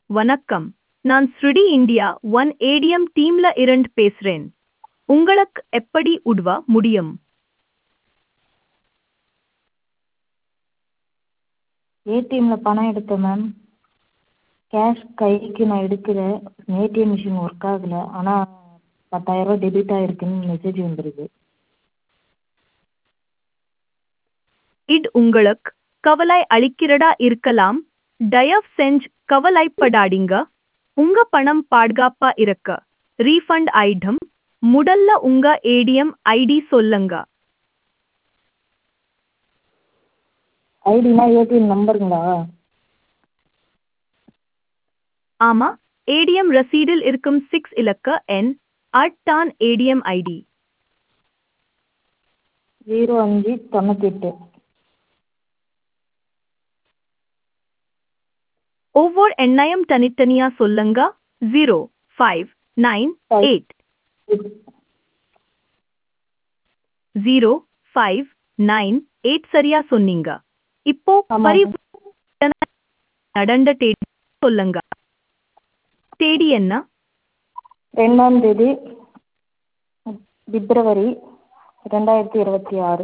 வணக்கம் நான் ஸ்ருடி இந்தியா ஒன் ஏடிஎம் டீம்ல இருந்து பேசுறேன் உங்களுக்கு எப்படி உதவ முடியும் ஏடிஎம்ல பணம் எடுத்தேன் மேம் கேஷ் கைக்கு நான் எடுக்கிறேன் ஏடிஎம் மிஷின் ஒர்க் ஆகலை ஆனால் பத்தாயிரரூவா டெபிட் ஆகிருக்குன்னு மெசேஜ் வந்திருக்கு இது உங்களுக்கு கவலை அளிக்கிறதா இருக்கலாம் தயவு செஞ்சு கவலைப்படாதீங்க உங்க பணம் பாதுகாப்பா இருக்க ரீஃபண்ட் ஆயிடும் முதல்ல உங்க ஏடிஎம் ஐடி சொல்லுங்க ஐடினா ஏடிஎம் நம்பருங்களா ஆமா ஏடிஎம் ரசீடில் இருக்கும் சிக்ஸ் இலக்க எண் அட்டான் ஏடிஎம் ஐடி ஜீரோ அஞ்சு தொண்ணூத்தெட்டு ஒவ்வொரு எண்ணையும் தனித்தனியா சொல்லுங்க zero five nine eight zero five nine eight சரியா சொன்னீங்க இப்போ ஆமாம். பரிவர்த்தனை நடந்த தேதி சொல்லுங்க தேதி என்ன ரெண்டாம் தேதி பிப்ரவரி ரெண்டாயிரத்தி இருபத்தி ஆறு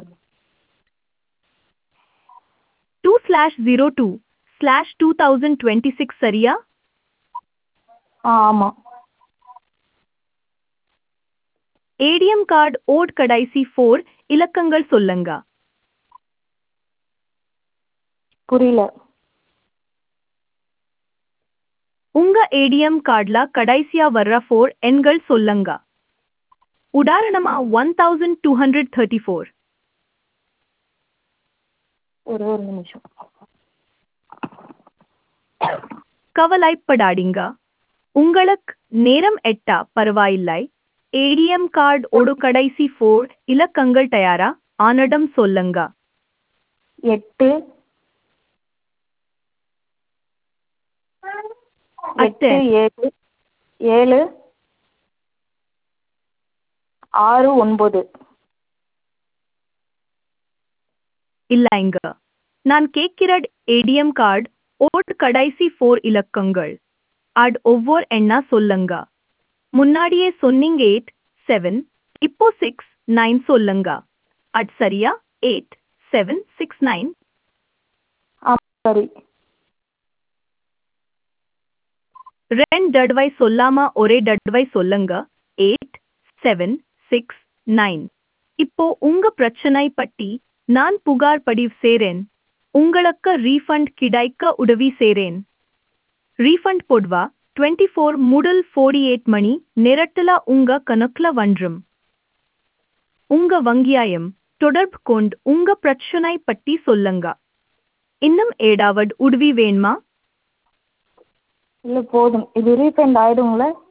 two slash zero two slash two thousand twenty six சரியா ஆ ஆமாம் ஏடிஎம் கார்டு ஓட் கடைசி ஃபோர் இலக்கங்கள் சொல்லுங்க புரியல உங்க ஏடிஎம் கார்டுல கடைசியா வர்ற ஃபோர் எண்கள் சொல்லுங்க உதாரணமா one thousand two hundred thirty four ஒரு ஒரு நிமிஷம் கவலைப்படாதீங்க உங்களுக்கு நேரம் எட்டா பரவாயில்லை ஏடிஎம் கார்டு ஓடு கடைசி ஃபோர் இலக்கங்கள் தயாரா ஆனடம் சொல்லுங்க எட்டு எட்டு அட்டை. ஏழு ஏழு ஆறு ஒன்பது இல்லைங்க நான் கேட்கிற ஏடிஎம் கார்டு ஓட் கடைசி ஃபோர் இலக்கங்கள் அட் ஒவ்வொரு எண்ணா சொல்லுங்க முன்னாடியே சொன்னீங்க எயிட் செவன் இப்போ சிக்ஸ் நைன் சொல்லுங்க அட் சரியா எயிட் செவன் சிக்ஸ் நைன் ஆ சரி ரெண்டு தடவை சொல்லாம ஒரே தடவை சொல்லுங்க எயிட் செவன் சிக்ஸ் நைன் இப்போ உங்க பிரச்சனை பற்றி நான் புகார் பதிவு செய்றேன் உங்களுக்கு ரீஃபண்ட் கிடைக்க உதவி செய்றேன் ரீஃபண்ட் போடுவா டுவெண்ட்டி ஃபோர் முதல் ஃபோர்டி எயிட் மணி நேரத்துல உங்க கணக்குல வந்துரும் உங்க வங்கியாயம் தொடர்பு கொண்டு உங்க பிரச்சனை பற்றி சொல்லுங்க இன்னும் ஏதாவது உதவி வேணுமா இல்லை போதும் இது ரீஃபண்ட் ஆயிடுங்களா